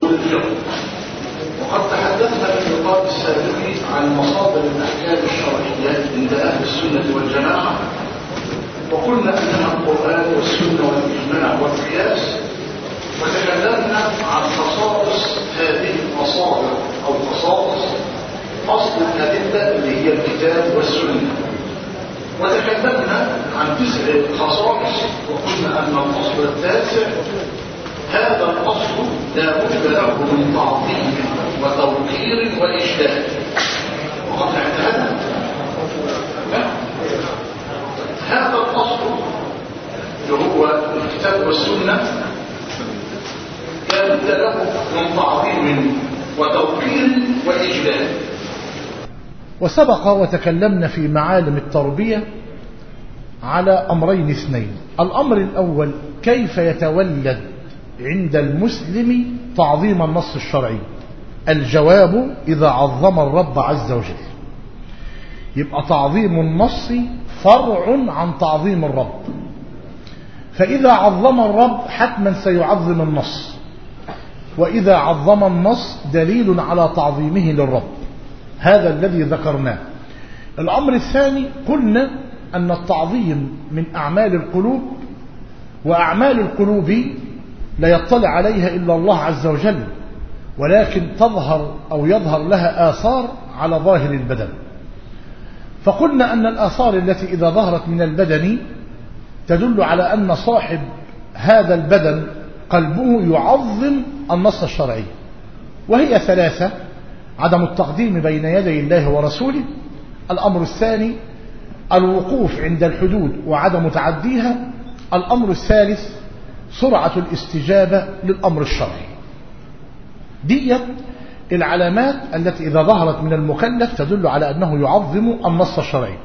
الفقه وقد تحدثنا في اللقاء السابق عن مصادر الاحكام الشرعيه عند اهل السنه والجماعه وقلنا انها القران والسنه والاجماع والقياس وتكلمنا عن خصائص هذه المصادر او خصائص اصل الادله اللي هي الكتاب والسنه وتكلمنا عن تسع خصائص وقلنا ان الاصل التاسع هذا الاصل لا بد له من تعظيم وتوقير واجلال وقد اعتهدنا هذا الاصل اللي هو الكتاب والسنه لا بد له من تعظيم وتوقير واجلال وسبق وتكلمنا في معالم التربية على أمرين اثنين الأمر الأول كيف يتولد عند المسلم تعظيم النص الشرعي الجواب إذا عظم الرب عز وجل يبقى تعظيم النص فرع عن تعظيم الرب فإذا عظم الرب حتما سيعظم النص وإذا عظم النص دليل على تعظيمه للرب هذا الذي ذكرناه الأمر الثاني قلنا أن التعظيم من أعمال القلوب وأعمال القلوب لا يطلع عليها إلا الله عز وجل ولكن تظهر أو يظهر لها آثار على ظاهر البدن فقلنا أن الآثار التي إذا ظهرت من البدن تدل على أن صاحب هذا البدن قلبه يعظم النص الشرعي وهي ثلاثة عدم التقديم بين يدي الله ورسوله الأمر الثاني الوقوف عند الحدود وعدم تعديها الأمر الثالث سرعة الاستجابة للأمر الشرعي دي العلامات التي إذا ظهرت من المكلف تدل على أنه يعظم النص الشرعي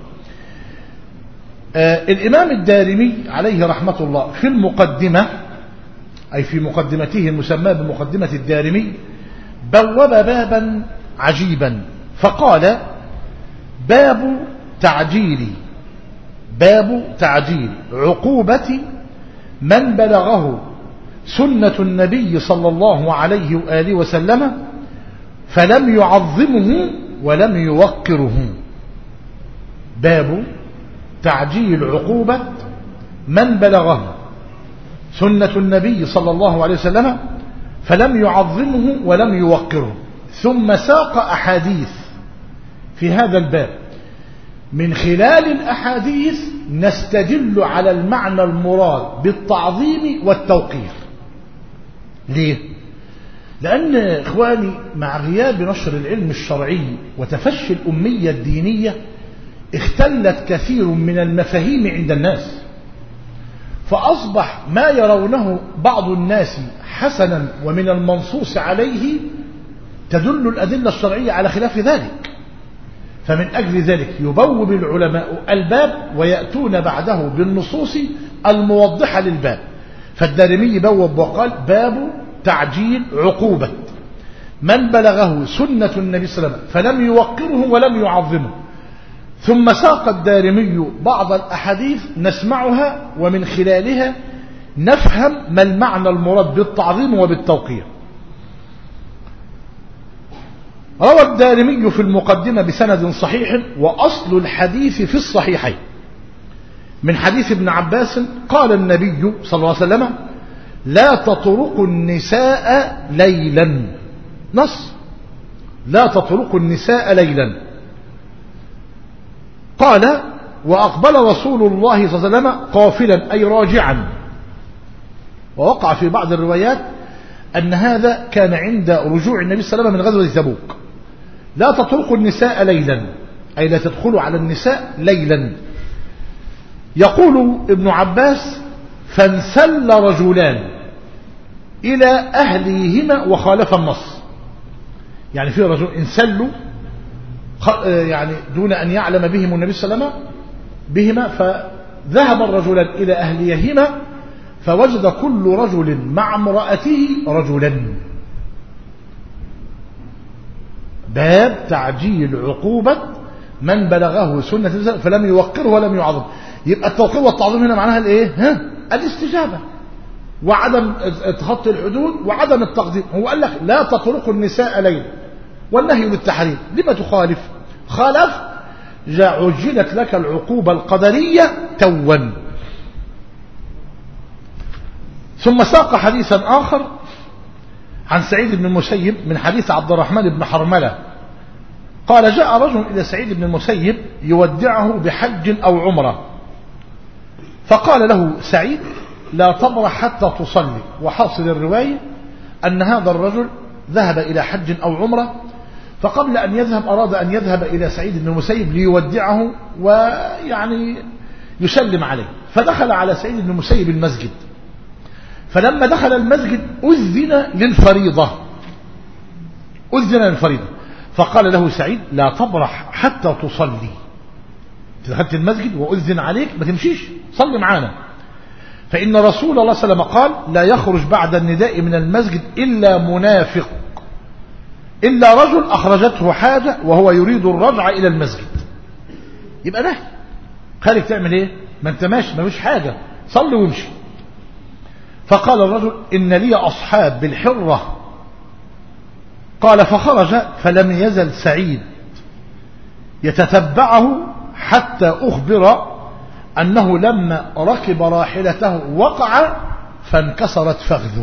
آه الإمام الدارمي عليه رحمة الله في المقدمة أي في مقدمته المسمى بمقدمة الدارمي بوب بابا عجيبا فقال باب تعجيل باب تعجيل عقوبة من بلغه سنة النبي صلى الله عليه وآله وسلم فلم يعظمه ولم يوقره باب تعجيل عقوبة من بلغه سنة النبي صلى الله عليه وسلم فلم يعظمه ولم يوقره ثم ساق أحاديث في هذا الباب من خلال الأحاديث نستدل على المعنى المراد بالتعظيم والتوقير ليه؟ لأن إخواني مع غياب نشر العلم الشرعي وتفشي الأمية الدينية اختلت كثير من المفاهيم عند الناس فأصبح ما يرونه بعض الناس حسنا ومن المنصوص عليه تدل الأدلة الشرعية على خلاف ذلك فمن أجل ذلك يبوب العلماء الباب ويأتون بعده بالنصوص الموضحة للباب فالدارمي بوب وقال باب تعجيل عقوبة من بلغه سنة النبي صلى الله عليه وسلم فلم يوقره ولم يعظمه ثم ساق الدارمي بعض الأحاديث نسمعها ومن خلالها نفهم ما المعنى المراد بالتعظيم وبالتوقير روى الدارمي في المقدمة بسند صحيح وأصل الحديث في الصحيحين من حديث ابن عباس قال النبي صلى الله عليه وسلم لا تطرقوا النساء ليلا نص لا تطرقوا النساء ليلا قال وأقبل رسول الله صلى الله عليه وسلم قافلا أي راجعا ووقع في بعض الروايات أن هذا كان عند رجوع النبي صلى الله عليه وسلم من غزوة تبوك لا تطرقوا النساء ليلا أي لا تدخلوا على النساء ليلا يقول ابن عباس فانسل رجلان إلى أهليهما وخالف النص يعني في رجل انسلوا يعني دون أن يعلم بهم النبي صلى الله عليه وسلم بهما فذهب الرجلان إلى أهليهما فوجد كل رجل مع امرأته رجلا باب تعجيل عقوبة من بلغه سنة فلم يوقره ولم يعظم يبقى التوقير والتعظيم هنا معناها الايه ها الاستجابة وعدم تخطي الحدود وعدم التقديم هو قال لك لا تطرقوا النساء ليلا والنهي للتحريم لما تخالف خالف جاء عجلت لك العقوبة القدرية توا ثم ساق حديثا آخر عن سعيد بن المسيب من حديث عبد الرحمن بن حرملة قال جاء رجل إلى سعيد بن المسيب يودعه بحج أو عمرة فقال له سعيد لا تبرح حتى تصلي وحاصل الرواية أن هذا الرجل ذهب إلى حج أو عمرة فقبل أن يذهب أراد أن يذهب إلى سعيد بن المسيب ليودعه ويعني يسلم عليه فدخل على سعيد بن المسيب المسجد فلما دخل المسجد أذن للفريضة أذن للفريضة فقال له سعيد لا تبرح حتى تصلي دخلت المسجد وأذن عليك ما تمشيش صلي معانا فإن رسول الله صلى الله عليه وسلم قال لا يخرج بعد النداء من المسجد إلا منافق إلا رجل أخرجته حاجة وهو يريد الرجعة إلى المسجد يبقى ده خارج تعمل ايه ما انت ماشي ما فيش حاجة صلي وامشي فقال الرجل إن لي أصحاب بالحرة قال فخرج فلم يزل سعيد يتتبعه حتى أخبر أنه لما ركب راحلته وقع فانكسرت فخذه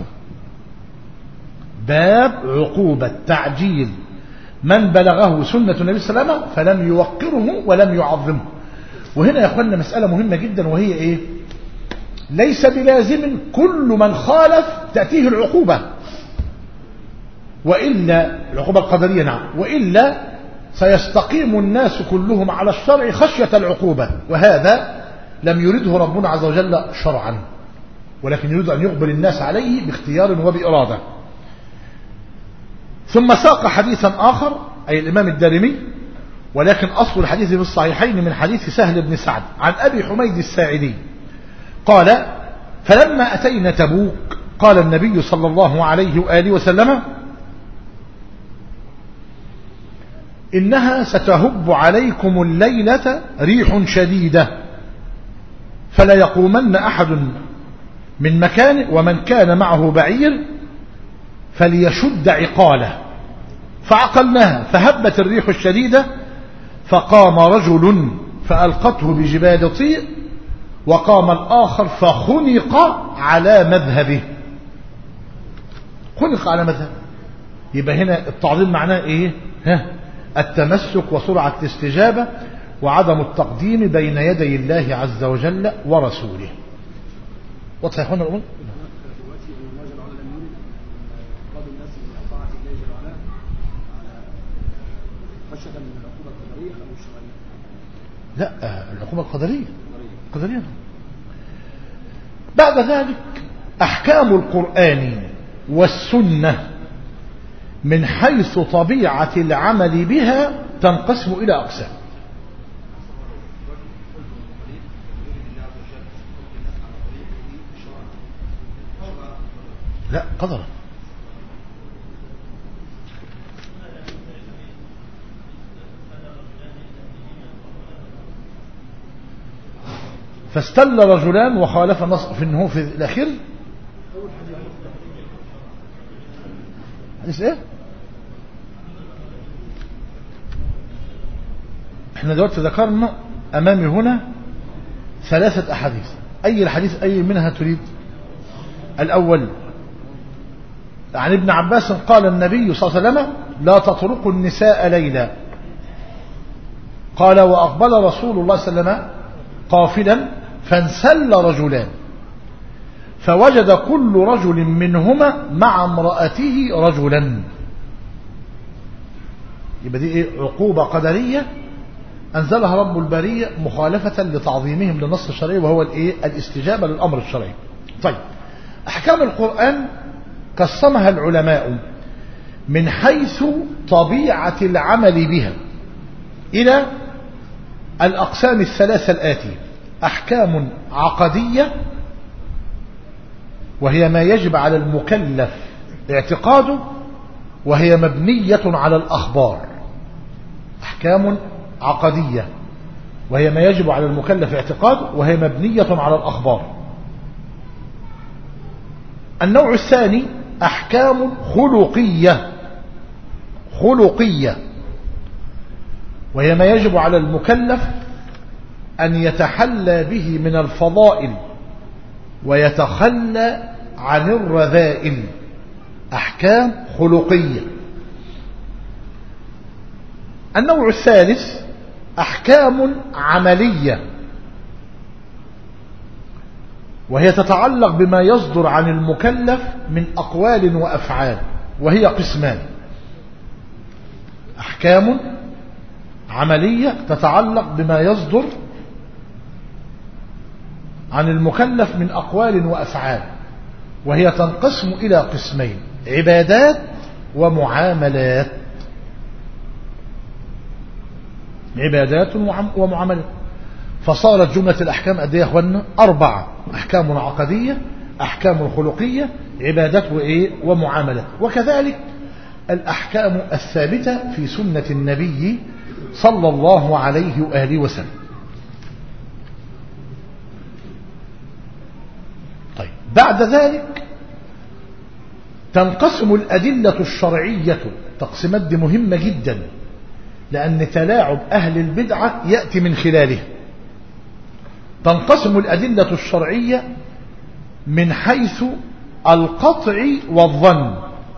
باب عقوبة تعجيل من بلغه سنة النبي صلى الله عليه وسلم فلم يوقره ولم يعظمه وهنا يا أخوانا مسألة مهمة جدا وهي إيه ليس بلازم كل من خالف تأتيه العقوبة وإلا العقوبة القدرية نعم وإلا سيستقيم الناس كلهم على الشرع خشية العقوبة وهذا لم يرده ربنا عز وجل شرعا ولكن يريد أن يقبل الناس عليه باختيار وبإرادة ثم ساق حديثا آخر أي الإمام الدارمي ولكن أصل الحديث في الصحيحين من حديث سهل بن سعد عن أبي حميد الساعدي قال فلما أتينا تبوك قال النبي صلى الله عليه وآله وسلم إنها ستهب عليكم الليلة ريح شديدة فلا يقومن أحد من مكانه ومن كان معه بعير فليشد عقاله فعقلناها فهبت الريح الشديدة فقام رجل فألقته بجبال طيء وقام الآخر فخنق على مذهبه خنق على مذهبه يبقى هنا التعظيم معناه ايه ها التمسك وسرعة الاستجابة وعدم التقديم بين يدي الله عز وجل ورسوله واضح يا اخوانا الامور لا العقوبة القدرية قدرية بعد ذلك أحكام القرآن والسنة من حيث طبيعة العمل بها تنقسم إلى أقسام لا قدرا فاستل رجلان وخالف النص في النهو في الأخير حديث ايه احنا دلوقتي ذكرنا امامي هنا ثلاثة احاديث اي الحديث اي منها تريد الاول عن ابن عباس قال النبي صلى الله عليه وسلم لا تطرقوا النساء ليلا قال واقبل رسول الله صلى الله عليه وسلم قافلا فانسل رجلان فوجد كل رجل منهما مع امرأته رجلا يبقى دي ايه عقوبة قدرية أنزلها رب البرية مخالفة لتعظيمهم للنص الشرعي وهو الايه الاستجابة للأمر الشرعي طيب أحكام القرآن قسمها العلماء من حيث طبيعة العمل بها إلى الأقسام الثلاثة الآتية أحكام عقدية وهي ما يجب على المكلف اعتقاده وهي مبنية على الأخبار أحكام عقدية وهي ما يجب على المكلف اعتقاده وهي مبنية على الأخبار النوع الثاني أحكام خلقية خلقية وهي ما يجب على المكلف أن يتحلى به من الفضائل ويتخلى عن الرذائل أحكام خلقية النوع الثالث أحكام عملية وهي تتعلق بما يصدر عن المكلف من أقوال وأفعال وهي قسمان أحكام عملية تتعلق بما يصدر عن المكلف من أقوال وأفعال وهي تنقسم إلى قسمين عبادات ومعاملات عبادات ومعاملات فصارت جملة الأحكام قد ايه يا أخوانا أربعة أحكام عقدية أحكام خلقية عبادات وإيه ومعاملات وكذلك الأحكام الثابتة في سنة النبي صلى الله عليه وآله وسلم طيب بعد ذلك تنقسم الأدلة الشرعية تقسيمات دي مهمة جدا لأن تلاعب أهل البدعة يأتي من خلاله تنقسم الأدلة الشرعية من حيث القطع والظن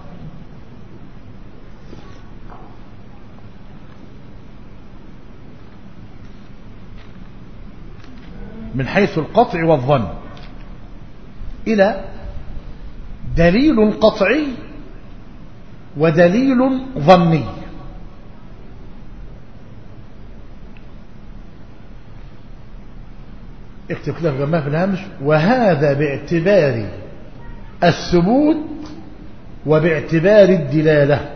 من حيث القطع والظن إلى دليل قطعي ودليل ظني اكتب كده جنبها في الهامش وهذا باعتبار الثبوت وباعتبار الدلالة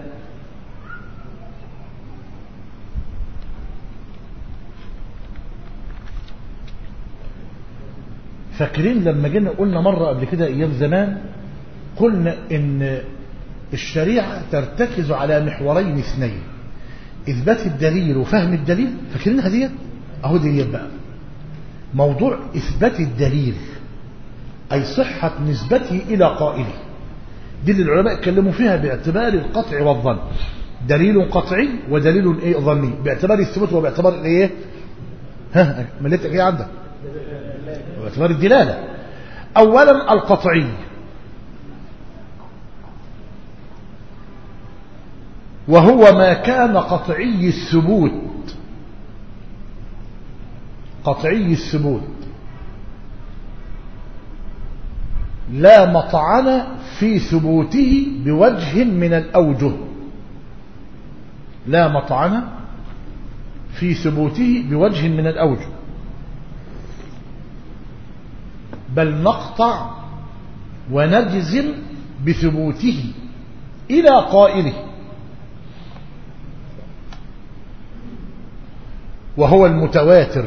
فاكرين لما جينا قلنا مرة قبل كده أيام زمان قلنا إن الشريعة ترتكز على محورين اثنين إثبات الدليل وفهم الدليل فاكرينها ديت أهو ديت بقى موضوع إثبات الدليل أي صحة نسبته إلى قائله دي اللي العلماء اتكلموا فيها باعتبار القطع والظن دليل قطعي ودليل ايه ظني باعتبار الثبوت وباعتبار الايه ها مليتك ايه عندك باعتبار الدلالة اولا القطعي وهو ما كان قطعي الثبوت قطعي الثبوت لا مطعن في ثبوته بوجه من الأوجه لا مطعن في ثبوته بوجه من الأوجه بل نقطع ونجزم بثبوته إلى قائله وهو المتواتر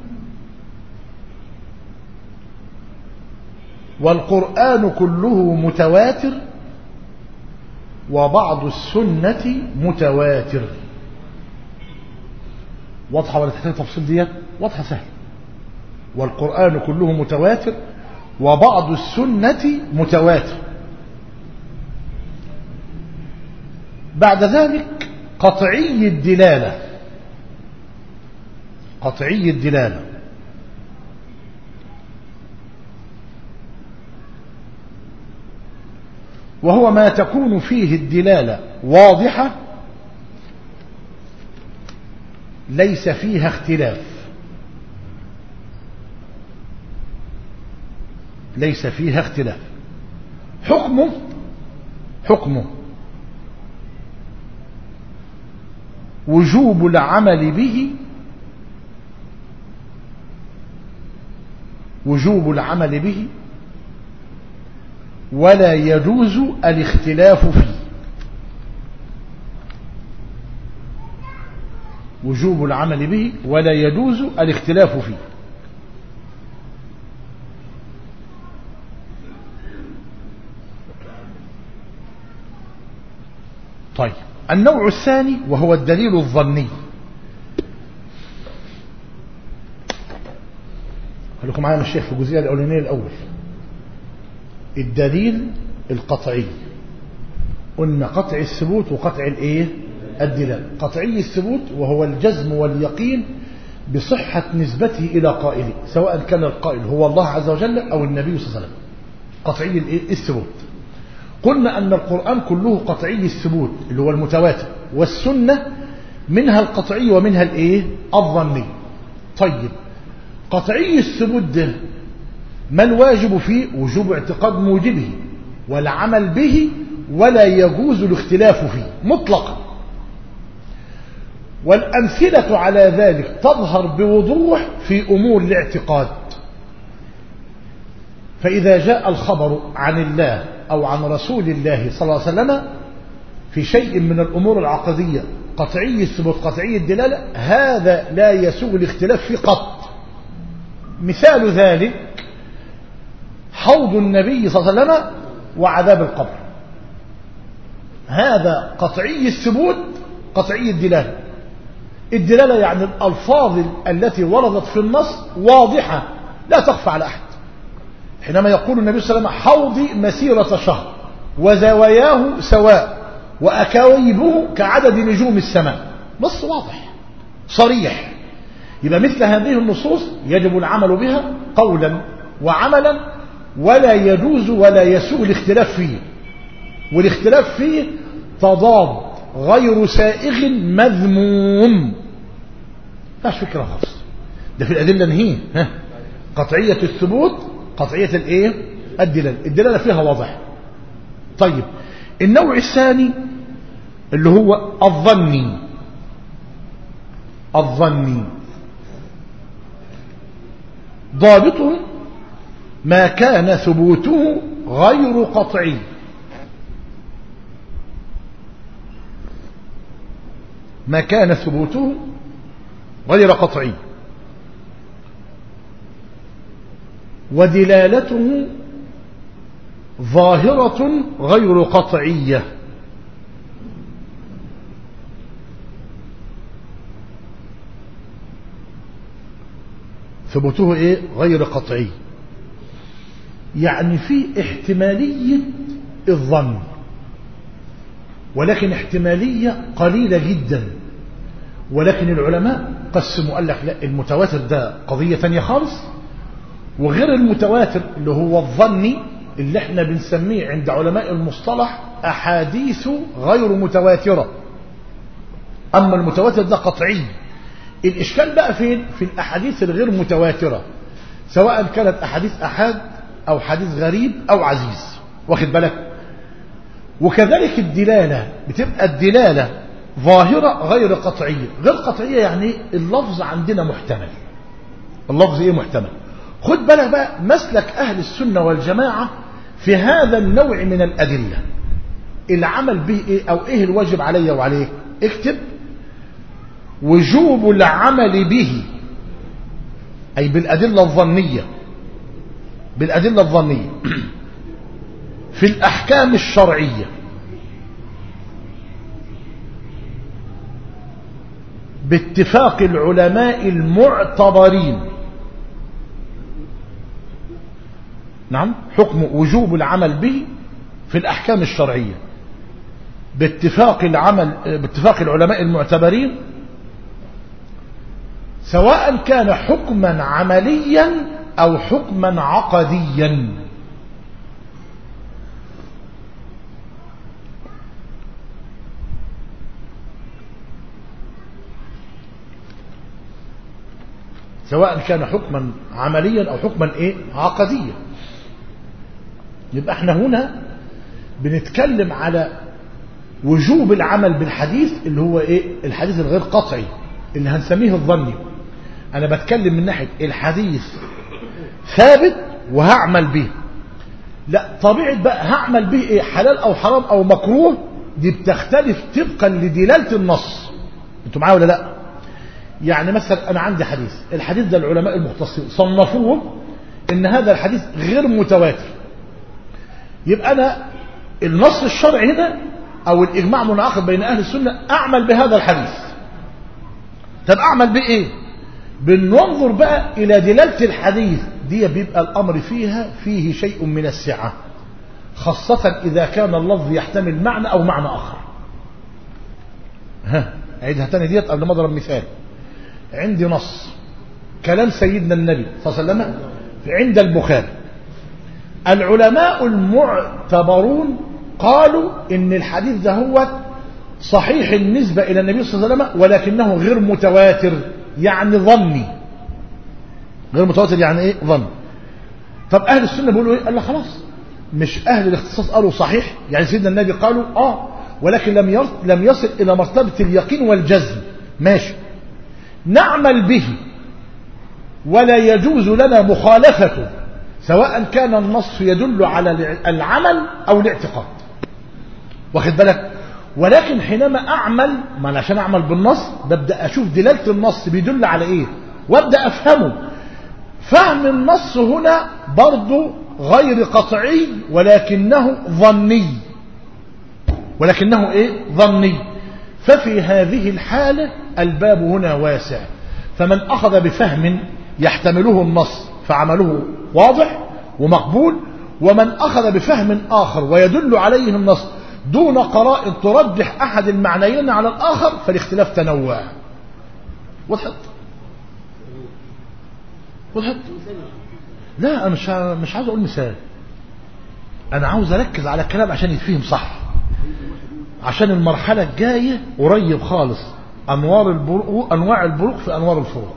والقرآن كله متواتر وبعض السنة متواتر واضحة ولا تحتاج تفصيل ديت واضحة سهل والقرآن كله متواتر وبعض السنة متواتر بعد ذلك قطعي الدلالة قطعي الدلالة وهو ما تكون فيه الدلالة واضحة ليس فيها اختلاف ليس فيها اختلاف حكمه حكمه وجوب العمل به وجوب العمل به ولا يجوز الاختلاف فيه وجوب العمل به ولا يجوز الاختلاف فيه طيب النوع الثاني وهو الدليل الظني خليكم معايا الشيخ في الجزئيه الاولانيه الاول الدليل القطعي قلنا قطع الثبوت وقطع الايه الدلال قطعي الثبوت وهو الجزم واليقين بصحة نسبته إلى قائله سواء كان القائل هو الله عز وجل أو النبي صلى الله عليه وسلم قطعي الايه الثبوت قلنا أن القرآن كله قطعي الثبوت اللي هو المتواتر والسنة منها القطعي ومنها الايه الظني طيب قطعي الثبوت ده ما الواجب فيه وجوب اعتقاد موجبه والعمل به ولا يجوز الاختلاف فيه مطلقا والأمثلة على ذلك تظهر بوضوح في أمور الاعتقاد فإذا جاء الخبر عن الله أو عن رسول الله صلى الله عليه وسلم في شيء من الأمور العقدية قطعي الثبوت قطعي الدلالة هذا لا يسوغ الاختلاف في قط مثال ذلك حوض النبي صلى الله عليه وسلم وعذاب القبر هذا قطعي الثبوت قطعي الدلالة الدلالة يعني الألفاظ التي وردت في النص واضحة لا تخفى على أحد حينما يقول النبي صلى الله عليه وسلم حوضي مسيرة شهر وزواياه سواء وأكاويبه كعدد نجوم السماء نص واضح صريح يبقى مثل هذه النصوص يجب العمل بها قولا وعملا ولا يجوز ولا يسوء الاختلاف فيه والاختلاف فيه تضاد غير سائغ مذموم ماش فكرة خالص ده في الأدلة نهيه ها قطعية الثبوت قطعية الايه الدلالة الدلالة فيها واضح طيب النوع الثاني اللي هو الظني الظني ضابطه ما كان ثبوته غير قطعي ما كان ثبوته غير قطعي ودلالته ظاهرة غير قطعية ثبوته ايه غير قطعي يعني في احتمالية الظن ولكن احتمالية قليلة جدا ولكن العلماء قسموا قال لك لا المتواتر ده قضية ثانية خالص وغير المتواتر اللي هو الظني اللي احنا بنسميه عند علماء المصطلح أحاديث غير متواترة أما المتواتر ده قطعي الإشكال بقى فين في الأحاديث الغير متواترة سواء كانت أحاديث أحاد أو حديث غريب أو عزيز واخد بالك وكذلك الدلالة بتبقى الدلالة ظاهرة غير قطعية غير قطعية يعني اللفظ عندنا محتمل اللفظ ايه محتمل خد بالك بقى مسلك أهل السنة والجماعة في هذا النوع من الأدلة العمل به إيه أو إيه الواجب علي وعليك اكتب وجوب العمل به أي بالأدلة الظنية بالأدلة الظنية في الأحكام الشرعية باتفاق العلماء المعتبرين نعم حكم وجوب العمل به في الأحكام الشرعية باتفاق العمل باتفاق العلماء المعتبرين سواء كان حكما عمليا أو حكما عقديا سواء كان حكما عمليا أو حكما إيه عقديا يبقى احنا هنا بنتكلم على وجوب العمل بالحديث اللي هو ايه الحديث الغير قطعي اللي هنسميه الظني انا بتكلم من ناحية الحديث ثابت وهعمل به لا طبيعة بقى هعمل به ايه حلال او حرام او مكروه دي بتختلف طبقا لدلالة النص انتوا معايا ولا لا يعني مثلا انا عندي حديث الحديث ده العلماء المختصين صنفوه ان هذا الحديث غير متواتر يبقى انا النص الشرعي هنا او الاجماع منعقد بين اهل السنة اعمل بهذا الحديث طب اعمل بايه بننظر بقى الى دلالة الحديث دي بيبقى الامر فيها فيه شيء من السعة خاصة إذا كان اللفظ يحتمل معنى أو معنى آخر ها عيدها تاني ديت قبل ما اضرب مثال عندي نص كلام سيدنا النبي صلى الله عليه وسلم عند البخاري العلماء المعتبرون قالوا ان الحديث ده هو صحيح النسبة الى النبي صلى الله عليه وسلم ولكنه غير متواتر يعني ظني غير متواتر يعني ايه ظن طب اهل السنة بيقولوا ايه قال لك خلاص مش اهل الاختصاص قالوا صحيح يعني سيدنا النبي قالوا اه ولكن لم ير... لم يصل الى مرتبة اليقين والجزم ماشي نعمل به ولا يجوز لنا مخالفته سواء كان النص يدل على العمل او الاعتقاد واخد بالك ولكن حينما اعمل ما أنا عشان اعمل بالنص ببدا اشوف دلاله النص بيدل على ايه وابدا افهمه فهم النص هنا برضه غير قطعي ولكنه ظني ولكنه ايه ظني ففي هذه الحالة الباب هنا واسع فمن أخذ بفهم يحتمله النص فعمله واضح ومقبول ومن أخذ بفهم آخر ويدل عليه النص دون قرائن ترجح أحد المعنيين على الآخر فالاختلاف تنوع وضحت وضحت لا أنا مش مش عاوز أقول مثال أنا عاوز أركز على الكلام عشان يتفهم صح عشان المرحلة الجاية قريب خالص أنوار البروق أنواع البروق في أنوار الفروق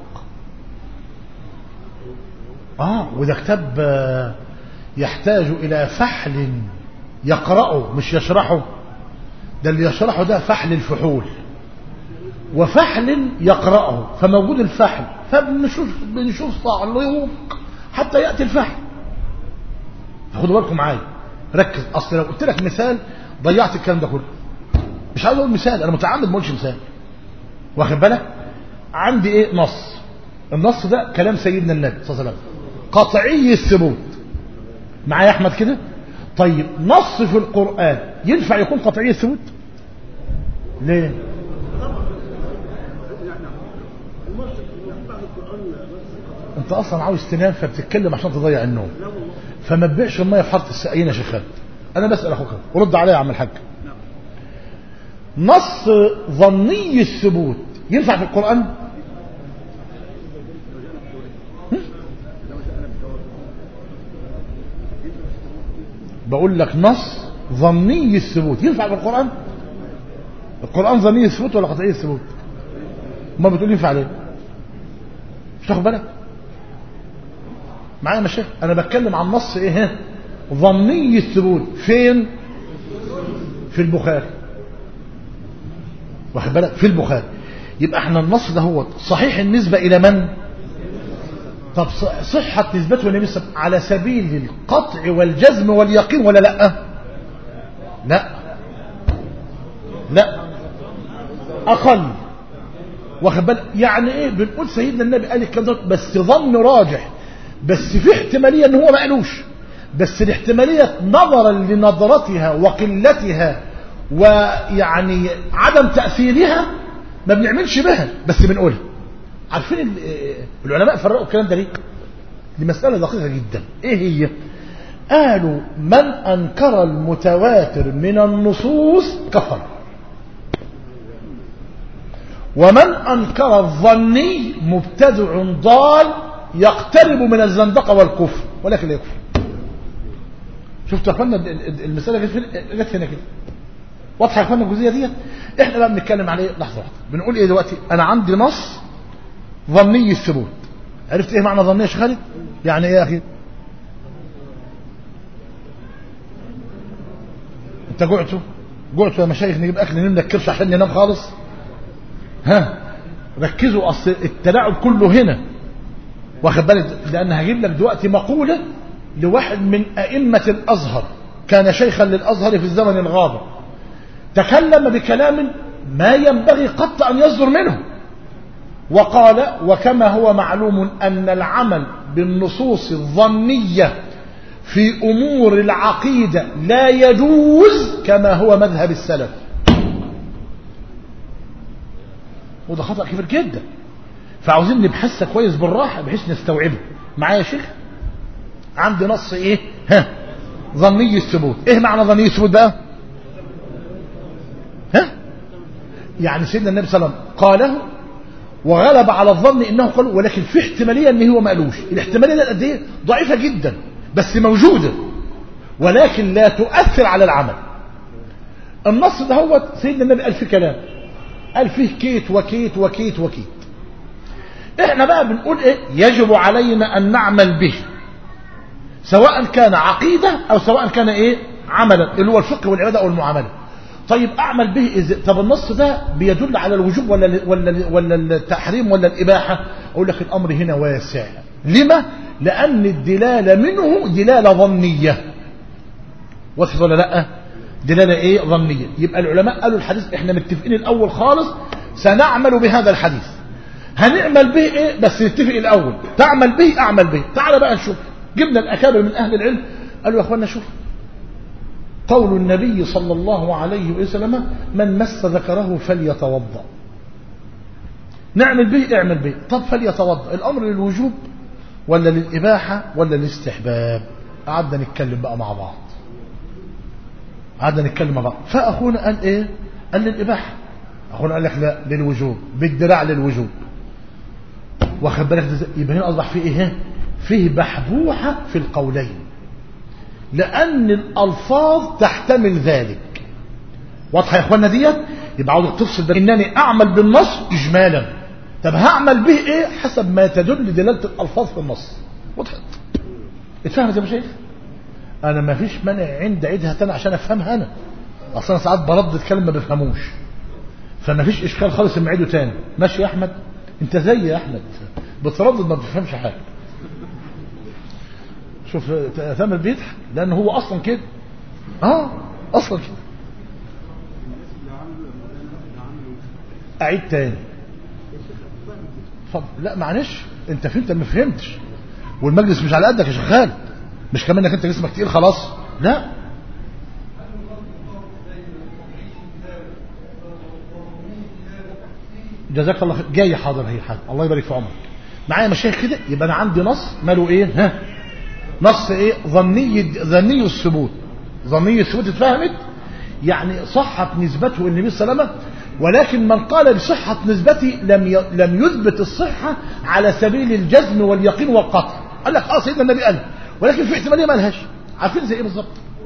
آه وده كتاب يحتاج إلى فحل يقرأه مش يشرحه ده اللي يشرحه ده فحل الفحول وفحل يقرأه فموجود الفحل فبنشوف بنشوف تعليق حتى يأتي الفحل خدوا بالكم معايا ركز أصل لو قلت لك مثال ضيعت الكلام ده كله مش عايز اقول مثال انا متعمد ما اقولش مثال واخد بالك عندي ايه نص النص ده كلام سيدنا النبي صلى الله عليه وسلم قطعي الثبوت معايا احمد كده طيب نص في القران ينفع يكون قطعي الثبوت ليه انت اصلا عاوز تنام فبتتكلم عشان تضيع النوم فما تبيعش الميه في حاره السقايين يا شيخ خالد انا بسال اخوك ورد عليا يا عم الحاج نص ظني الثبوت ينفع في القرآن بقول لك نص ظني الثبوت ينفع في القرآن القرآن ظني الثبوت ولا قطعي الثبوت ما بتقول ينفع ليه مش تاخد بالك معايا مشايخ انا بتكلم عن نص ايه ظني الثبوت فين في البخاري واخد بالك في البخاري يبقى احنا النص ده هو صحيح النسبة الى من طب صحة نسبته للنبي صلى الله عليه وسلم على سبيل القطع والجزم واليقين ولا لا لا لا اقل واخد بالك يعني ايه بنقول سيدنا النبي قال الكلام ده بس ظن راجح بس في احتماليه ان هو ما قالوش بس الاحتماليه نظرا لنظرتها وقلتها ويعني عدم تاثيرها ما بنعملش بها بس بنقولها عارفين العلماء فرقوا الكلام ده ليه دي مساله دقيقه جدا ايه هي قالوا من انكر المتواتر من النصوص كفر ومن انكر الظني مبتدع ضال يقترب من الزندقه والكفر ولكن لا يكفر شفتوا يا اخوانا المساله جت هنا كده واضحه يا اخوانا الجزئيه ديت احنا بقى بنتكلم عليه لحظه واحده بنقول ايه دلوقتي انا عندي نص ظني الثبوت عرفت ايه معنى ظني يا شيخ خالد يعني ايه يا اخي انت جوعتوا جوعتوا يا مشايخ نجيب اكل نملى الكرش عشان ننام خالص ها ركزوا اصل التلاعب كله هنا واخد بالك لان هجيب لك دلوقتي مقوله لواحد من ائمه الازهر كان شيخا للازهر في الزمن الغابر تكلم بكلام ما ينبغي قط ان يصدر منه وقال وكما هو معلوم ان العمل بالنصوص الظنيه في امور العقيده لا يجوز كما هو مذهب السلف وده خطا كبير جدا فعاوزين نبحثها كويس بالراحه بحيث نستوعبه معايا يا شيخ عندي نص ايه ها ظني الثبوت ايه معنى ظني الثبوت بقى ها يعني سيدنا النبي صلى الله عليه وسلم قاله وغلب على الظن انه قال ولكن في احتماليه ان هو ما قالوش الاحتماليه دي قد ايه ضعيفه جدا بس موجوده ولكن لا تؤثر على العمل النص ده هو سيدنا النبي قال فيه كلام قال فيه كيت وكيت وكيت وكيت احنا بقى بنقول ايه يجب علينا ان نعمل به سواء كان عقيدة او سواء كان ايه عملا اللي هو الفقه والعبادة او المعاملة طيب اعمل به إزاي طب النص ده بيدل على الوجوب ولا ولا ولا التحريم ولا الاباحة اقول لك الامر هنا واسع لما لان الدلالة منه دلالة ظنية وصلت ولا لا دلالة ايه ظنية يبقى العلماء قالوا الحديث احنا متفقين الاول خالص سنعمل بهذا الحديث هنعمل به ايه بس نتفق الاول تعمل به اعمل به تعال بقى نشوف جبنا الاكابر من اهل العلم قالوا يا اخوانا شوف قول النبي صلى الله عليه وسلم من مس ذكره فليتوضا نعمل به اعمل به طب فليتوضا الامر للوجوب ولا للاباحه ولا للاستحباب قعدنا نتكلم بقى مع بعض قعدنا نتكلم مع بعض فاخونا قال ايه قال للاباحه اخونا قال لك لا للوجوب بالدراع للوجوب واخد بالك يبقى هنا اصبح فيه ايه فيه بحبوحه في القولين لان الالفاظ تحتمل ذلك واضحه يا اخوانا ديت يبقى عاوز تفصل بين انني اعمل بالنص اجمالا طب هعمل به ايه حسب ما تدل دلاله الالفاظ في النص وضحت اتفهمت يا شيخ انا ما فيش مانع عندي اعيدها تاني عشان افهمها انا اصلا ساعات بردد كلام ما بفهموش فما فيش اشكال خالص لما اعيده تاني ماشي يا احمد انت زي يا احمد بتردد ما بتفهمش حاجه شوف ثامر بيضحك لان هو اصلا كده اه اصلا كده اعيد تاني اتفضل لا معلش انت فهمت ما فهمتش والمجلس مش على قدك يا شغال مش كمان انك انت جسمك تقيل خلاص لا جزاك الله خير جاي حاضر هي حاضر الله يبارك في عمرك معايا مشايخ كده يبقى انا عندي نص ماله ايه ها نص ايه ظني ظني الثبوت ظني الثبوت اتفهمت يعني صحت نسبته النبي صلى الله عليه وسلم ولكن من قال بصحة نسبته لم ي... لم يثبت الصحة على سبيل الجزم واليقين والقطع قال لك اه سيدنا النبي قال ولكن في احتمالية ما لهاش عارفين زي ايه بالظبط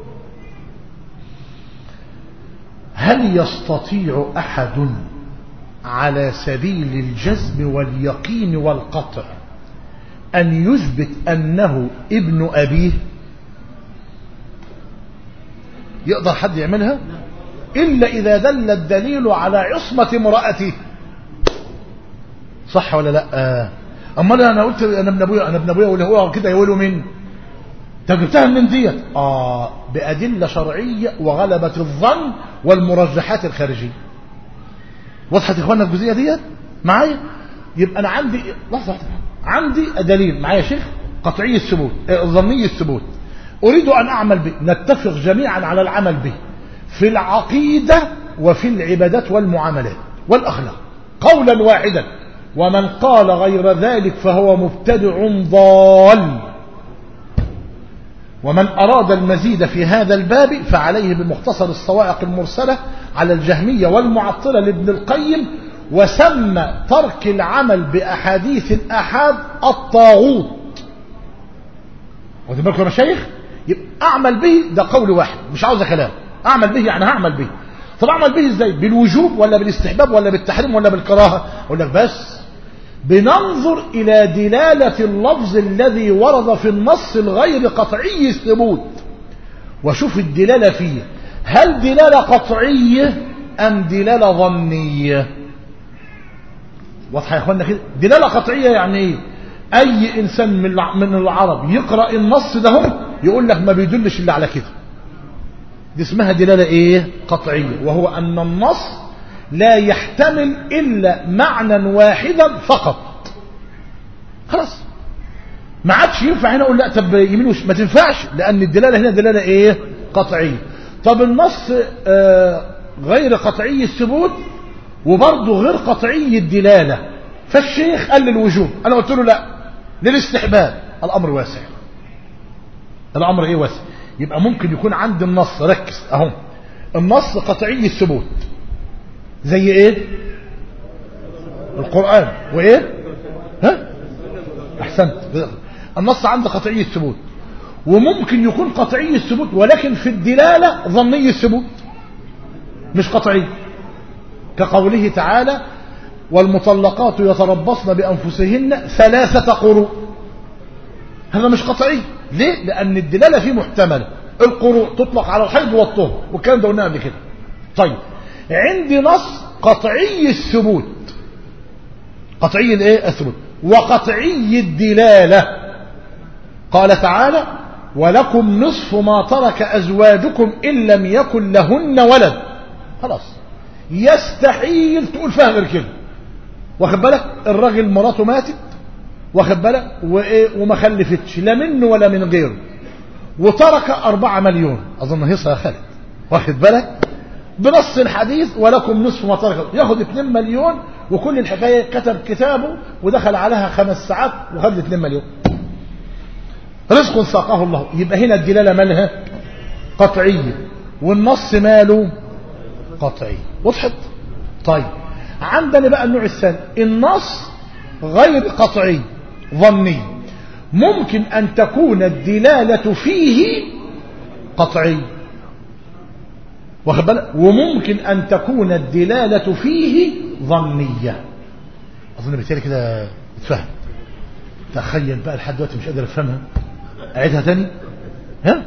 هل يستطيع احد على سبيل الجزم واليقين والقطع أن يثبت أنه ابن أبيه يقدر حد يعملها إلا إذا دل الدليل على عصمة امرأته صح ولا لا آه. أما أنا قلت أنا ابن أبويا أنا ابن أبويا ولا هو كده يقولوا مين طب جبتها من ديت آه بأدلة شرعية وغلبة الظن والمرجحات الخارجية وضحت يا اخوانا الجزئيه ديت معايا يبقى انا عندي لحظه واحده عندي دليل معايا يا شيخ قطعي الثبوت ظني الثبوت اريد ان اعمل به نتفق جميعا على العمل به في العقيده وفي العبادات والمعاملات والاخلاق قولا واحدا ومن قال غير ذلك فهو مبتدع ضال ومن أراد المزيد في هذا الباب فعليه بمختصر الصواعق المرسلة على الجهمية والمعطلة لابن القيم وسمى ترك العمل بأحاديث الأحاد الطاغوت واخد بالكم يا مشايخ يبقى أعمل به ده قول واحد مش عاوز كلام أعمل به يعني هعمل به طب أعمل به إزاي بالوجوب ولا بالاستحباب ولا بالتحريم ولا بالكراهة أقول لك بس بننظر إلى دلالة اللفظ الذي ورد في النص الغير قطعي الثبوت وشوف الدلالة فيه هل دلالة قطعية أم دلالة ظنية واضحة يا اخوانا كده دلالة قطعية يعني ايه اي انسان من من العرب يقرأ النص ده هم يقول لك ما بيدلش الا على كده دي اسمها دلالة ايه قطعية وهو ان النص لا يحتمل الا معنى واحدا فقط خلاص ما عادش ينفع هنا اقول لا طب يمين وش ما تنفعش لان الدلاله هنا دلاله ايه قطعيه طب النص آه غير قطعي الثبوت وبرضه غير قطعي الدلاله فالشيخ قال للوجوب انا قلت له لا للاستحباب الامر واسع الامر ايه واسع يبقى ممكن يكون عندي النص ركز اهو النص قطعي الثبوت زي ايه القرآن وايه ها احسنت النص عنده قطعي الثبوت وممكن يكون قطعي الثبوت ولكن في الدلالة ظني الثبوت مش قطعي كقوله تعالى والمطلقات يتربصن بأنفسهن ثلاثة قروء هذا مش قطعي ليه؟ لأن الدلالة فيه محتملة القروء تطلق على الحيض والطهر والكلام ده قلناه قبل كده طيب عندي نص قطعي الثبوت قطعي الايه الثبوت وقطعي الدلالة قال تعالى ولكم نصف ما ترك أزواجكم إن لم يكن لهن ولد خلاص يستحيل تقول فيها غير كده واخد بالك الراجل مراته ماتت واخد بالك وايه وما خلفتش لا منه ولا من غيره وترك أربعة مليون أظن هيصة يا خالد واخد بالك بنص الحديث ولكم نصف ما ترك ياخد 2 مليون وكل الحكاية كتب كتابه ودخل عليها خمس ساعات وخد 2 مليون رزق ساقه الله يبقى هنا الدلالة مالها قطعية والنص ماله قطعي وضحت طيب عندنا بقى النوع الثاني النص غير قطعي ظني ممكن أن تكون الدلالة فيه قطعي واخد بالك وممكن أن تكون الدلالة فيه ظنية أظن بالتالي كده اتفهم تخيل بقى لحد دلوقتي مش قادر افهمها اعيدها تاني ها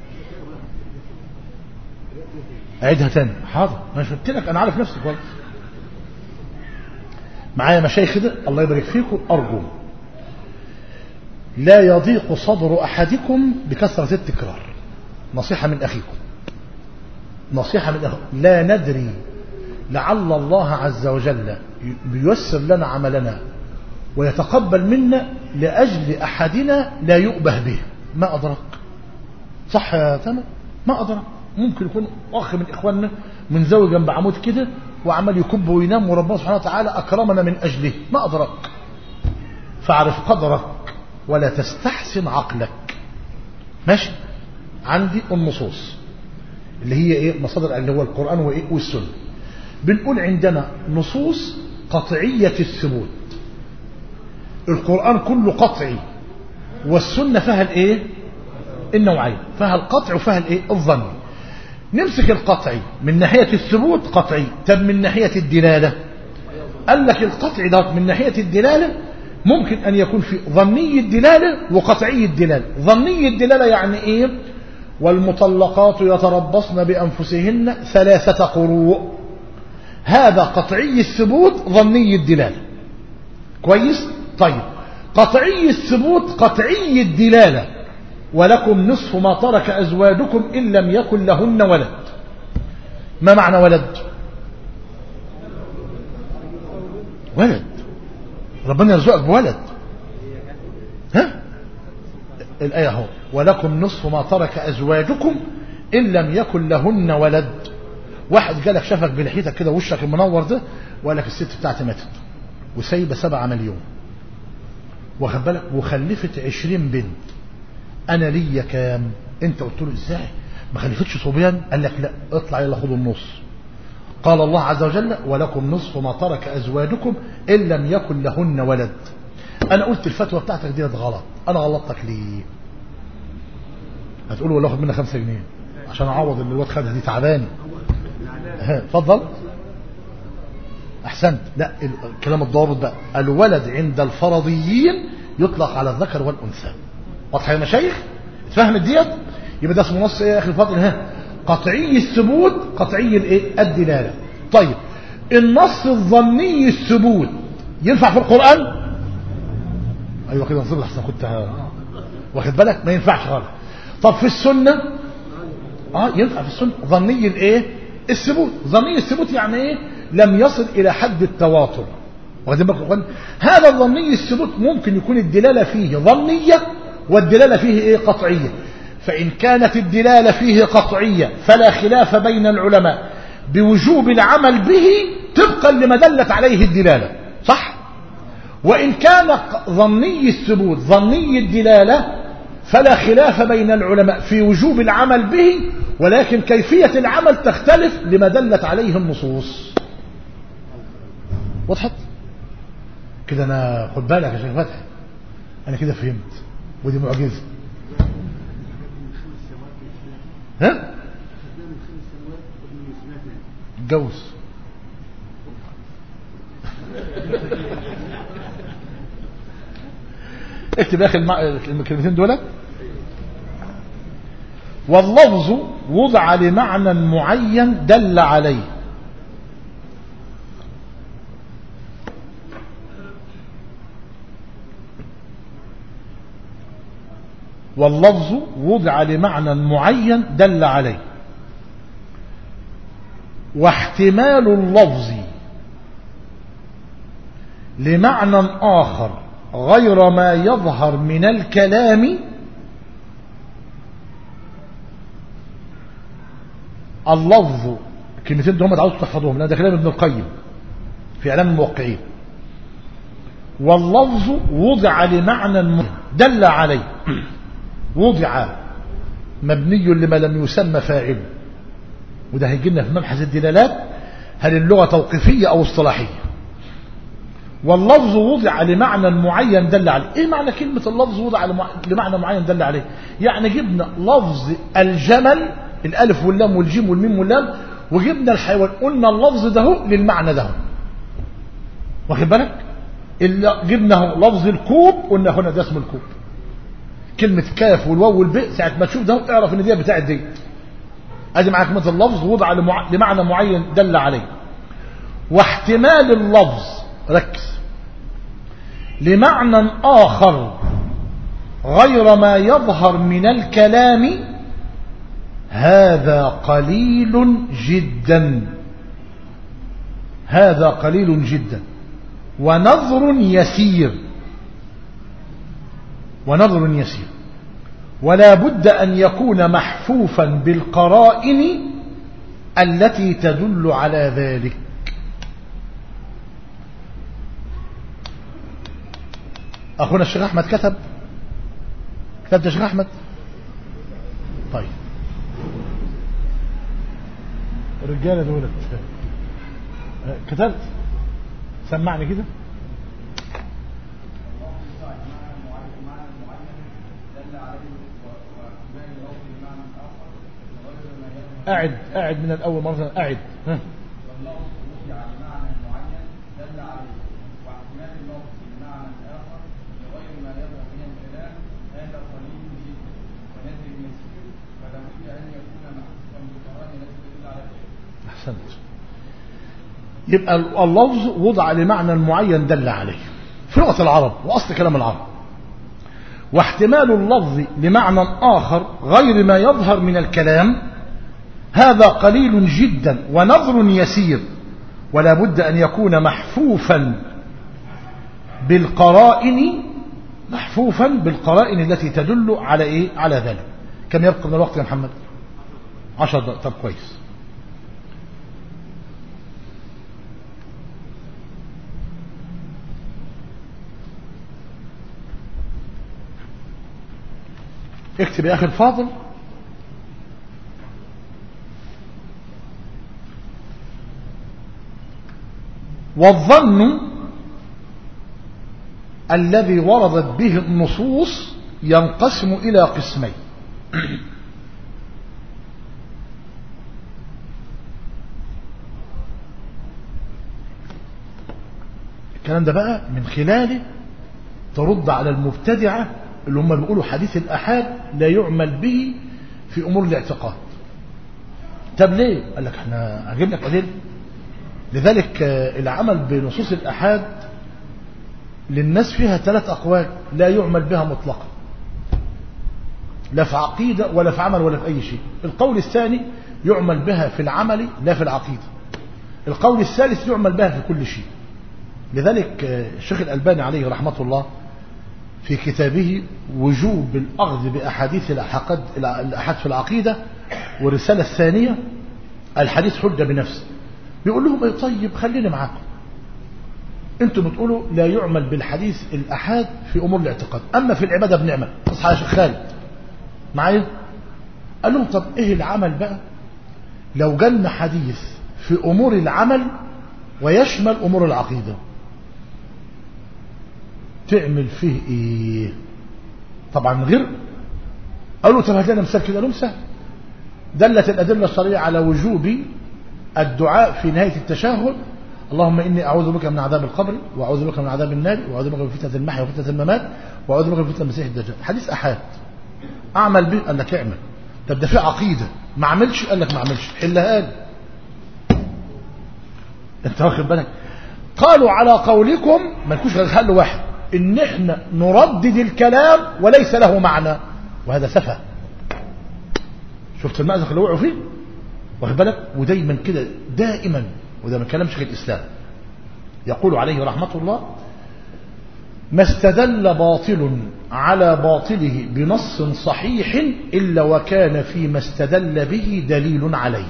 اعيدها تاني حاضر ما قلت لك انا عارف نفسي كويس معايا مشايخ كده الله يبارك فيكم ارجو لا يضيق صدر احدكم بكثره التكرار نصيحه من اخيكم نصيحه من اخيكم لا ندري لعل الله عز وجل بيسر لنا عملنا ويتقبل منا لأجل أحدنا لا يؤبه به ما أدرك صح يا تمام ما أدرك ممكن يكون أخ من إخواننا من زوج جنب عمود كده وعمل يكب وينام وربنا سبحانه وتعالى أكرمنا من أجله ما أدرك فاعرف قدرك ولا تستحسن عقلك ماشي عندي النصوص اللي هي ايه مصادر اللي هو القرآن وايه والسنة بنقول عندنا نصوص قطعية الثبوت القرآن كله قطعي والسنة فيها الايه النوعين فيها القطع وفيها الايه الظن نمسك القطعي من ناحية الثبوت قطعي طب من ناحية الدلالة قال لك القطع ده من ناحية الدلالة ممكن أن يكون في ظني الدلالة وقطعي الدلالة ظني الدلالة يعني إيه والمطلقات يتربصن بأنفسهن ثلاثة قروء هذا قطعي الثبوت ظني الدلالة كويس طيب قطعي الثبوت قطعي الدلالة ولكم نصف ما ترك أزواجكم إن لم يكن لهن ولد ما معنى ولد ولد ربنا يرزقك بولد ها الآية اهو ولكم نصف ما ترك أزواجكم إن لم يكن لهن ولد واحد جالك شافك بلحيتك كده وشك المنور ده وقال لك الست بتاعتي ماتت وسايبه سبعة مليون واخد بالك وخلفت عشرين بنت انا ليا كام انت قلت له ازاي ما خلفتش صبيان قال لك لا اطلع يلا خد النص قال الله عز وجل ولكم نصف ما ترك ازواجكم ان لم يكن لهن ولد انا قلت الفتوى بتاعتك دي غلط انا غلطتك ليه هتقول ولا اخد منها خمسة جنيه عشان اعوض اللي الواد خدها دي تعباني اتفضل احسنت لا الكلام الضابط بقى الولد عند الفرضيين يطلق على الذكر والانثى واضح يا مشايخ اتفهمت ديت يبقى ده اسمه نص ايه يا اخي الفاضل ها قطعي الثبوت قطعي الايه الدلاله طيب النص الظني الثبوت ينفع في القران ايوه كده نصيب احسن كنت واخد بالك ما ينفعش خالص طب في السنه اه ينفع في السنه ظني الايه الثبوت ظني الثبوت يعني ايه لم يصل الى حد التواتر واخدين بالكم هذا الظني الثبوت ممكن يكون الدلاله فيه ظنيه والدلاله فيه ايه قطعيه فان كانت الدلاله فيه قطعيه فلا خلاف بين العلماء بوجوب العمل به طبقا لما دلت عليه الدلاله صح وان كان ظني الثبوت ظني الدلاله فلا خلاف بين العلماء في وجوب العمل به ولكن كيفية العمل تختلف لما دلت عليه النصوص وضحت كده انا خد بالك يا شيخ فتحي انا كده فهمت ودي معجزه ها اتجوز اكتب يا اخي المع... الكلمتين دول واللفظ وضع لمعنى معين دل عليه واللفظ وضع لمعنى معين دل عليه واحتمال اللفظ لمعنى آخر غير ما يظهر من الكلام اللفظ الكلمتين دول تعودوا تحفظوهم لأن ده كلام ابن القيم في إعلام الموقعين واللفظ وضع لمعنى دل عليه وضع مبني لما لم يسمى فاعله وده هيجي لنا في مبحث الدلالات هل اللغة توقيفية أو اصطلاحية واللفظ وضع لمعنى معين دل عليه ايه معنى كلمة اللفظ وضع لمعنى معين دل عليه يعني جبنا لفظ الجمل الالف واللام والجيم والميم واللام وجبنا الحيوان قلنا اللفظ ده للمعنى ده واخد بالك اللي جبنا لفظ الكوب قلنا هنا ده اسم الكوب كلمة كاف والواو والباء ساعة ما تشوف ده اعرف ان دي بتاعت دي ادي معاك كلمة اللفظ وضع لمع... لمعنى معين دل عليه واحتمال اللفظ ركز لمعنى آخر غير ما يظهر من الكلام هذا قليل جدا هذا قليل جدا ونظر يسير ونظر يسير ولا بد أن يكون محفوفا بالقرائن التي تدل على ذلك أخونا الشيخ أحمد كتب كتبت الشيخ أحمد طيب الرجالة دولت كتبت سمعني كده أعد أعد من الأول مرة أعد ها. أحسنت يبقى اللفظ وضع لمعنى معين دل عليه في لغة العرب وأصل كلام العرب واحتمال اللفظ لمعنى آخر غير ما يظهر من الكلام هذا قليل جدا ونظر يسير ولا بد أن يكون محفوفا بالقرائن محفوفا بالقرائن التي تدل على إيه على ذلك كم يبقى من الوقت يا محمد عشر دقائق طب كويس اكتب يا أخي الفاضل والظن الذي وردت به النصوص ينقسم إلى قسمين الكلام ده بقى من خلاله ترد على المبتدعة اللي هم بيقولوا حديث الأحاد لا يعمل به في أمور الاعتقاد طب ليه؟ قال لك احنا هجيب لك أدلة لذلك العمل بنصوص الأحاد للناس فيها ثلاث أقوال لا يعمل بها مطلقا لا في عقيدة ولا في عمل ولا في أي شيء القول الثاني يعمل بها في العمل لا في العقيدة القول الثالث يعمل بها في كل شيء لذلك الشيخ الألباني عليه رحمة الله في كتابه وجوب الأخذ بأحاديث الأحاد في العقيدة والرسالة الثانية الحديث حجة بنفسه بيقول لهم ايه طيب خليني معاكم انتم بتقولوا لا يعمل بالحديث الأحاد في أمور الاعتقاد أما في العبادة بنعمل اصحى يا شيخ خالد معايا قال لهم طب ايه العمل بقى لو جالنا حديث في امور العمل ويشمل امور العقيده تعمل فيه ايه طبعا غير قالوا طب هات لنا مثال كده قالوا سهل دلت الادله الشرعيه على وجوب الدعاء في نهايه التشهد اللهم اني اعوذ بك من عذاب القبر واعوذ بك من عذاب النار واعوذ بك من فتنه المحيا وفتنه الممات واعوذ بك من فتنه المسيح الدجال حديث احاد اعمل به قال لك اعمل طب ده في عقيده ما عملش قال لك ما عملش حلها لي انت واخد بالك قالوا على قولكم ما لكوش غير حل واحد ان احنا نردد الكلام وليس له معنى وهذا سفه شفت المأزق اللي وقعوا فيه واخد بالك ودايما كده دائما وده من كلام شيخ الاسلام يقول عليه رحمه الله ما استدل باطل على باطله بنص صحيح الا وكان فيما استدل به دليل عليه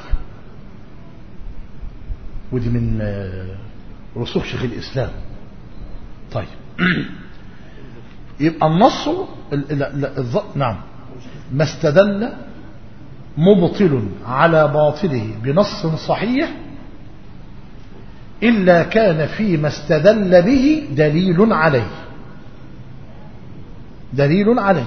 ودي من رسوخ شيخ الاسلام طيب يبقى النص نعم ما استدل مبطل على باطله بنص صحيح إلا كان فيما استدل به دليل عليه دليل عليه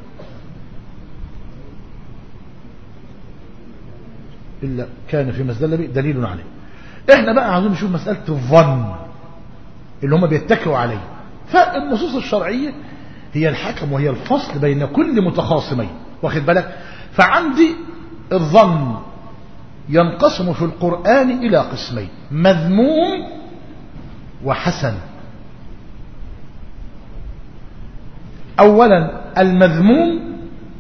إلا كان فيما استدل به دليل عليه احنا بقى عاوزين نشوف مسألة الظن اللي هم بيتكئوا عليه فالنصوص الشرعية هي الحكم وهي الفصل بين كل متخاصمين واخد بالك فعندي الظن ينقسم في القرآن إلى قسمين مذموم وحسن أولا المذموم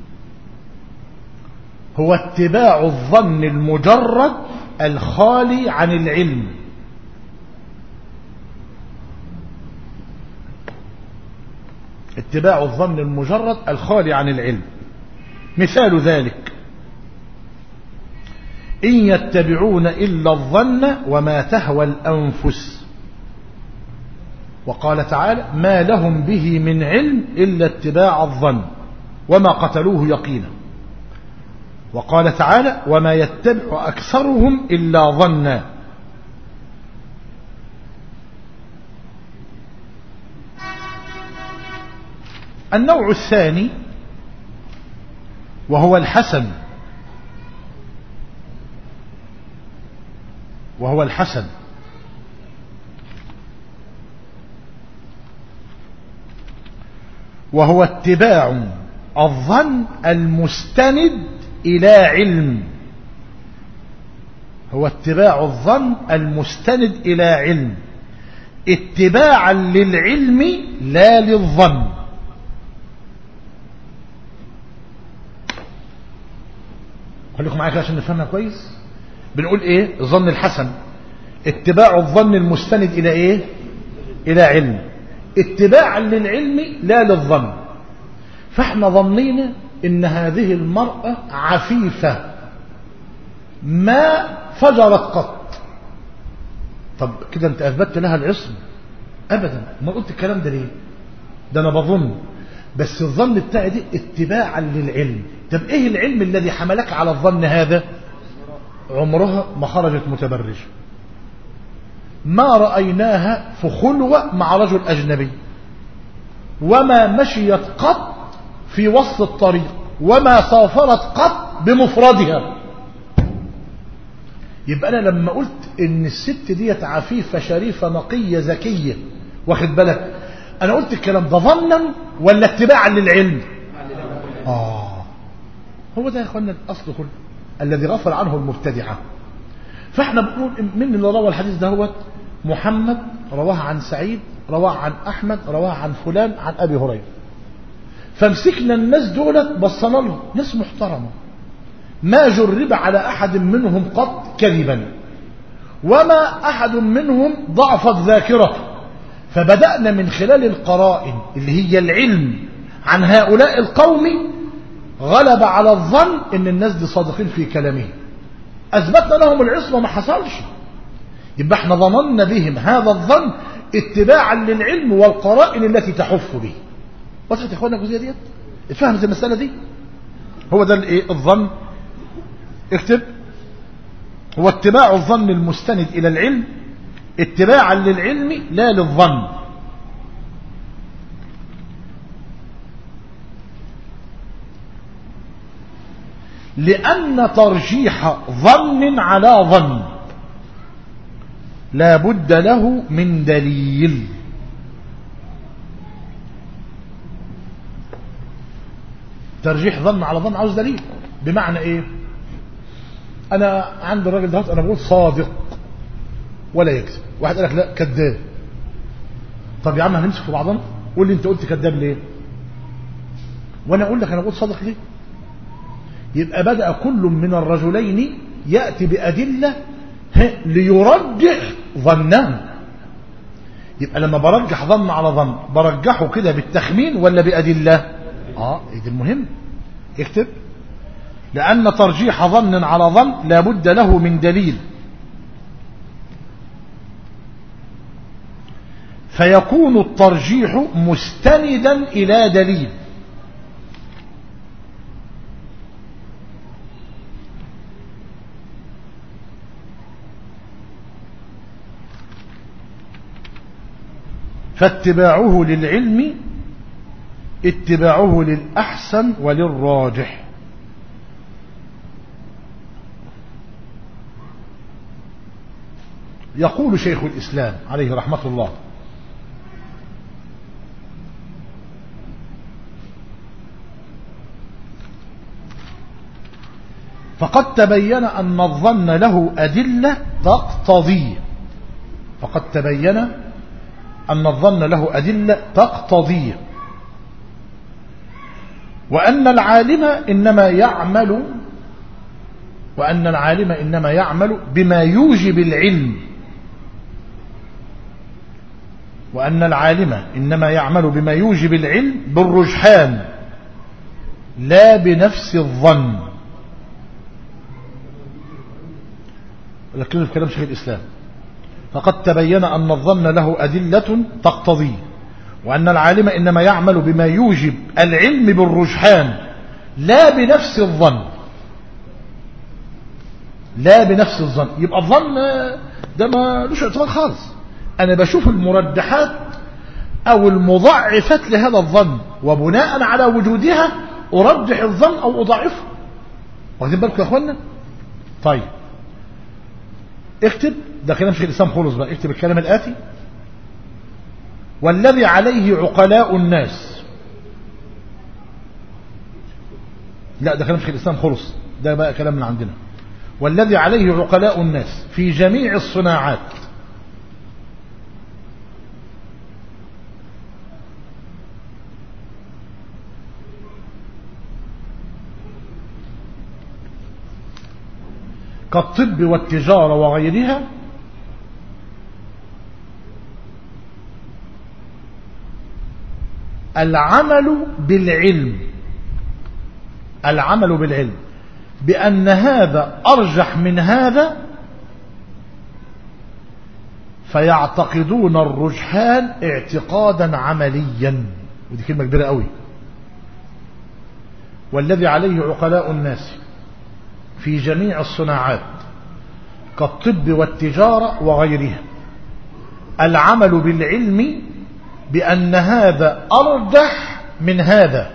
هو اتباع الظن المجرد الخالي عن العلم اتباع الظن المجرد الخالي عن العلم مثال ذلك إن يتبعون إلا الظن وما تهوى الأنفس وقال تعالى ما لهم به من علم إلا اتباع الظن وما قتلوه يقينا وقال تعالى وما يتبع أكثرهم إلا ظنا النوع الثاني وهو الحسن وهو الحسن وهو اتباع الظن المستند إلى علم هو اتباع الظن المستند إلى علم اتباعا للعلم لا للظن خليكم معايا كده عشان نفهمها كويس بنقول ايه الظن الحسن اتباع الظن المستند الى ايه الى علم اتباعا للعلم لا للظن فاحنا ظنينا ان هذه المرأة عفيفة ما فجرت قط طب كده انت اثبتت لها العصم ابدا ما قلت الكلام ده ليه ده انا بظن بس الظن بتاعي دي اتباعا للعلم طب ايه العلم الذي حملك على الظن هذا عمرها ما خرجت متبرجة ما رأيناها في خلوة مع رجل أجنبي وما مشيت قط في وسط الطريق وما سافرت قط بمفردها يبقى أنا لما قلت إن الست ديت عفيفة شريفة نقية ذكية واخد بالك أنا قلت الكلام ده ظنا ولا اتباعا للعلم آه هو ده يا اخوانا الأصل كله الذي غفل عنه المبتدعة فاحنا بنقول من اللي روى الحديث ده هو محمد رواه عن سعيد رواه عن أحمد رواه عن فلان عن أبي هريرة فمسكنا الناس دولت بصنا لهم ناس محترمة ما جرب على أحد منهم قط كذبا وما أحد منهم ضعفت ذاكرته فبدأنا من خلال القرائن اللي هي العلم عن هؤلاء القوم غلب على الظن ان الناس دي صادقين في كلامهم اثبتنا لهم العصمه ما حصلش يبقى احنا ظننا بهم هذا الظن اتباعا للعلم والقرائن التي تحف به وصلت يا اخوانا الجزئيه ديت اتفهمت المساله دي هو ده الايه الظن اكتب هو اتباع الظن المستند الى العلم اتباعا للعلم لا للظن لأن ترجيح ظن على ظن لا بد له من دليل ترجيح ظن على ظن عاوز دليل بمعنى ايه انا عند الراجل ده انا بقول صادق ولا يكذب واحد قال لك لا كذاب طب يا عم هنمسك في بعضنا قول لي انت قلت كذاب ليه وانا اقول لك انا بقول صادق ليه يبقى بدأ كل من الرجلين يأتي بأدلة ليرجح ظنه يبقى لما برجح ظن على ظن برجحه كده بالتخمين ولا بأدلة اه ده المهم اكتب لأن ترجيح ظن على ظن لابد له من دليل فيكون الترجيح مستندا إلى دليل فاتباعه للعلم اتباعه للأحسن وللراجح يقول شيخ الإسلام عليه رحمة الله فقد تبين أن الظن له أدلة تقتضي فقد تبين أن الظن له أدلة تقتضي وأن العالم إنما يعمل وأن العالم إنما يعمل بما يوجب العلم وأن العالم إنما يعمل بما يوجب العلم بالرجحان لا بنفس الظن ركزوا في كلام شيخ الإسلام فقد تبين أن الظن له أدلة تقتضيه وأن العالم إنما يعمل بما يوجب العلم بالرجحان لا بنفس الظن لا بنفس الظن يبقى الظن ده ما لوش اعتبار خالص أنا بشوف المرجحات أو المضاعفات لهذا الظن وبناء على وجودها أرجح الظن أو أضاعفه واخدين بالكم يا أخوانا طيب اكتب ده كلام شيخ الإسلام خلص بقى اكتب الكلام الآتي والذي عليه عقلاء الناس لا ده كلام شيخ الإسلام خلص ده بقى كلام من عندنا والذي عليه عقلاء الناس في جميع الصناعات كالطب والتجارة وغيرها العمل بالعلم العمل بالعلم بأن هذا أرجح من هذا فيعتقدون الرجحان اعتقادا عمليا ودي كلمة كبيرة قوي والذي عليه عقلاء الناس في جميع الصناعات كالطب والتجارة وغيرها العمل بالعلم بأن هذا أرجح من هذا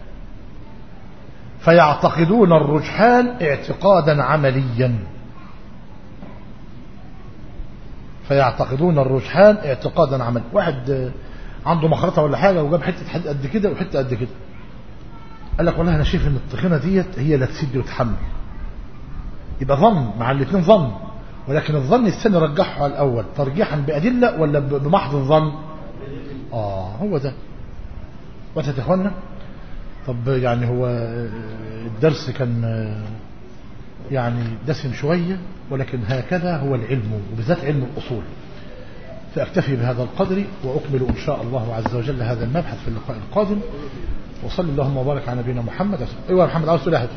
فيعتقدون الرجحان اعتقادا عمليا فيعتقدون الرجحان اعتقادا عمليا واحد عنده مخرطة ولا حاجة وجاب حتة حد قد كده وحتة قد كده قال لك والله انا شايف ان الطحينة ديت هي اللي تسد وتحمل يبقى ظن مع الاثنين ظن ولكن الظن الثاني رجحه على الاول ترجيحا بادله ولا بمحض الظن اه هو ده وقت يا اخوانا طب يعني هو الدرس كان يعني دسم شوية ولكن هكذا هو العلم وبالذات علم الأصول فأكتفي بهذا القدر وأكمل إن شاء الله عز وجل هذا المبحث في اللقاء القادم وصلى اللهم وبارك على نبينا محمد أيوة محمد عاوز تقول